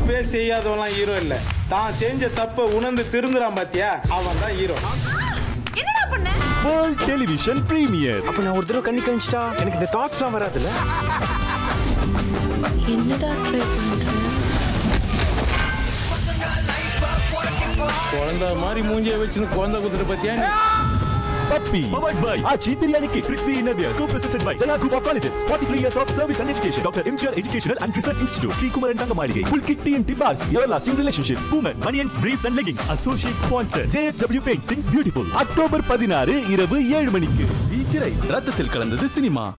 தப்பே செய்யாதவன்லாம் ஹீரோ இல்ல தான் செஞ்ச தப்பை உணர்ந்து திருந்துறான் பாத்தியா அவன் தான் ஹீரோ என்னடா பண்ண வேர்ல்ட் டெலிவிஷன் பிரீமியர் அப்ப நான் ஒரு தடவை கண்ணி கழிச்சிட்டா எனக்கு இந்த தாட்ஸ்லாம் வராதுல்ல என்னடா ட்ரை பண்ற குழந்தை மாதிரி மூஞ்சிய வச்சுன்னு குழந்தை குத்துட்டு பாத்தியா நீ? Puppy. Powered by Achi Biryani Kit. Prithvi India. Co-presented by Jala Group of Colleges. 43 years of service and education. Dr. MGR Educational and Research Institute. Sri Kumar and Tangamaligai. Full Kit TNT Bars. Everlasting Relationships. Women, Onions, Briefs and Leggings. Associate sponsor. JSW Paints in Beautiful. October பதினாறு இரவு ஏழு மணிக்கு திரை ரத்தத்தில் கலந்தது cinema